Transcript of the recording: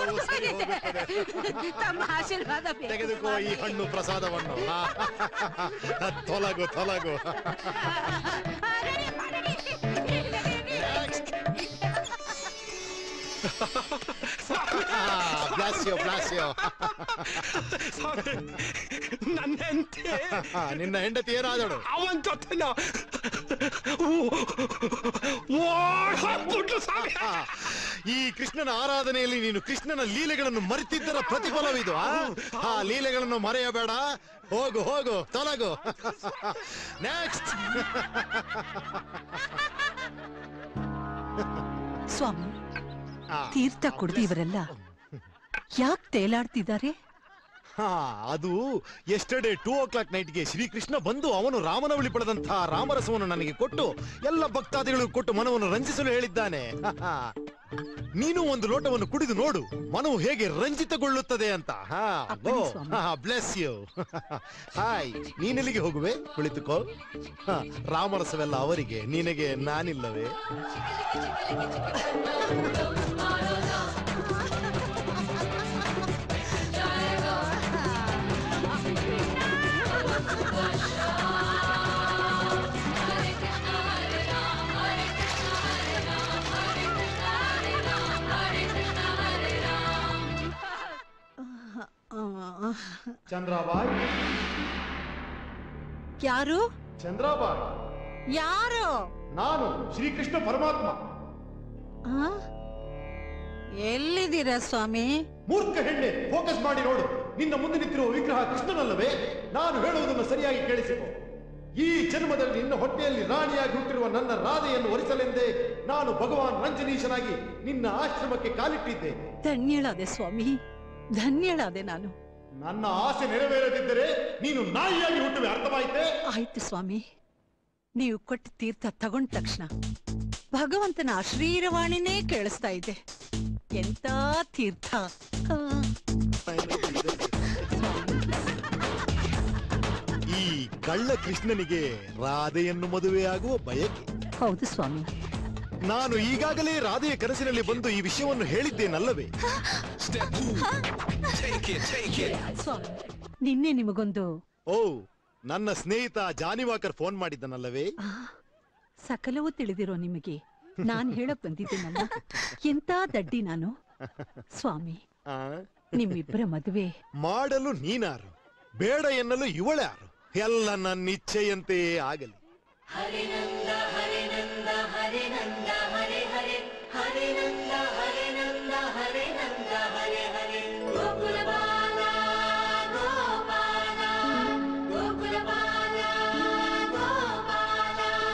ಎಲ್ಲವೂ ಸರಿ ಹೋಗುತ್ತದೆ ತಮ್ಮ ಆಶೀರ್ವಾದ ಬೇಕು. ತೆಗೆದುಕೋ ಈ ಹಣ್ಣು ಪ್ರಸಾದವನ್ನು ಹಾ. ತೊಲಗು ತೊಲಗು ಆ, ready ಅಮ್ಮ, ready. Bless you bless you ಸ್ವಾಮಿ ನನ್ನ ಹೆಂಡತಿ ನಿನ್ನ ಹೆಂಡತಿ ಏನಾದಳು ಅವನ್ ಜೊತೆನ ಓಡ್ ಹೋಗ್ಬಿಟ್ಲು ಸ್ವಾಮಿ ಈ ಕೃಷ್ಣನ ಆರಾಧನೆಯಲ್ಲಿ ನೀನು ಕೃಷ್ಣನ ಲೀಲೆಗಳನ್ನು ಮರೆತಿದ್ದರ ಪ್ರತಿಫಲವಿದು ಆ? ಆ ಲೀಲೆಗಳನ್ನು ಮರೆಯಬೇಡ ಹೋಗು ಹೋಗು ತೊಲಗು ನೆಕ್ಸ್ಟ್ ಸ್ವಾಮಿ ತೀರ್ಥ ಕುಡ್ದು ಇವರೆಲ್ಲ ಯಾಕೆ ತೇಲಾಡ್ತಿದ್ದಾರೆ ಹಾ ಅದು ಎಸ್ಟರ್ಡೇ ಟೂ ಓ ಕ್ಲಾಕ್ ನೈಟ್ಗೆ ಶ್ರೀಕೃಷ್ಣ ಬಂದು ಅವನು ರಾಮನವಳಿ ಪಡೆದಂತಹ ರಾಮರಸವನ್ನು ನನಗೆ ಕೊಟ್ಟು ಎಲ್ಲ ಭಕ್ತಾದಿಗಳಿಗೂ ಕೊಟ್ಟು ಮನವನ್ನು ರಂಜಿಸಲು ಹೇಳಿದ್ದಾನೆ ನೀನು ಒಂದು ಲೋಟವನ್ನು ಕುಡಿದು ನೋಡು ಮನವು ಹೇಗೆ ರಂಜಿತಗೊಳ್ಳುತ್ತದೆ ಅಂತ ಹಾ ಅಪ್ಪಣೆ ಸ್ವಾಮಿ. ಬ್ಲೆಸ್ ಯು ಹಾಯ್ ನೀನೆಲ್ಲಿಗೆ ಹೋಗುವೆ ಕುಳಿತುಕೋ ಹಾ, ರಾಮರಸವೆಲ್ಲ ಅವರಿಗೆ ನಿನಗೆ ನಾನಿಲ್ಲವೇ ಚಂದ್ರಾಬಾಯ್ ಯಾರು ಚಂದ್ರಾಬಾಯ್ ಯಾರು ನಾನು ಶ್ರೀಕೃಷ್ಣ ಪರಮಾತ್ಮ ಆ? ಎಲ್ಲಿದ್ದೀರಾ ಸ್ವಾಮಿ ಮೂರ್ಖ ಹೆಣ್ಣೆ ಫೋಕಸ್ ಮಾಡಿ ನೋಡು ನಿನ್ನ ಮುಂದೆ ನಿಂತಿರುವ ವಿಗ್ರಹ ಕೃಷ್ಣನಲ್ಲವೇ ನಾನು ಹೇಳುವುದನ್ನು ಸರಿಯಾಗಿ ಕೇಳಿಸಿಕೊ ಈ ಜನ್ಮದಲ್ಲಿ ನಿನ್ನ ಹೊಟ್ಟೆಯಲ್ಲಿ ರಾಣಿಯಾಗಿ ಹುಟ್ಟಿರುವ ನನ್ನ ರಾಧೆಯನ್ನು ಒರಿಸಲೆಂದೇ ನಾನು ಭಗವಾನ್ ರಂಜನೀಶನಾಗಿ ನಿನ್ನ ಆಶ್ರಮಕ್ಕೆ ಕಾಲಿಟ್ಟಿದ್ದೆ ಧನ್ಯಳಾದೆ ಸ್ವಾಮಿ ಧನ್ಯಳಾದೆ ನಾನು ನನ್ನ ಆಸೆ ನೆರವೇರದಿದ್ದರೆ ನೀನು ನಾಯಿಯಾಗಿ ಹುಟ್ಟುವೆ ಅರ್ಥವಾಯಿತೆ ಆಯ್ತು ಸ್ವಾಮಿ ನೀವು ಕೊಟ್ಟ ತೀರ್ಥ ತಗೊಂಡ ತಕ್ಷಣ ಭಗವಂತನ ಅಶ್ರೀರವಾಣಿನೇ ಕೇಳಿಸ್ತಾ ಇದೆ ಎಂತ ತೀರ್ಥ ಆ, ಈ ಕಳ್ಳ ಕೃಷ್ಣನಿಗೆ ರಾಧೆಯನ್ನು ಮದುವೆಯಾಗುವ ಬಯಕೆ ಹೌದು ಸ್ವಾಮಿ ನಾನು ಈಗಾಗಲೇ ರಾಧೆಯ ಕನಸಿನಲ್ಲಿ ಬಂದು ಈ ವಿಷಯವನ್ನು ಹೇಳಿದ್ದೇನಲ್ಲವೇ step two take it take it ಸ್ವಾಮಿ ನಿನ್ನೆ ನಿಮಗೊಂದು ಓ ನನ್ನ ಸ್ನೇಹಿತ ಜಾನಿವಾಕರ್ ಫೋನ್ ಮಾಡಿದ್ದನಲ್ಲವೇ ಆ, ಸಕಲವೂ ತಿಳಿದಿರೋ ನಿಮಗೆ ನಾನ್ ಹೇಳಕ್ ಬಂದಿದ್ದೀನಲ್ಲ ಎಂತ ದಡ್ಡಿ ನಾನು ಸ್ವಾಮಿ ಆ? ನಿಮ್ಮಿಬ್ಬರ ಮದುವೆ ಮಾಡಲು ನೀನಾರು ಬೇಡ ಎನ್ನಲು ಇವಳ್ಯಾರು ಎಲ್ಲ ನನ್ನ ಇಚ್ಛೆಯಂತೆಯೇ ಆಗಲಿ ಹರಿನಂದ ಹರಿನಂದ ಹರಿನಂದ ಹರೆ ಹರೆ ಹರಿನಂದ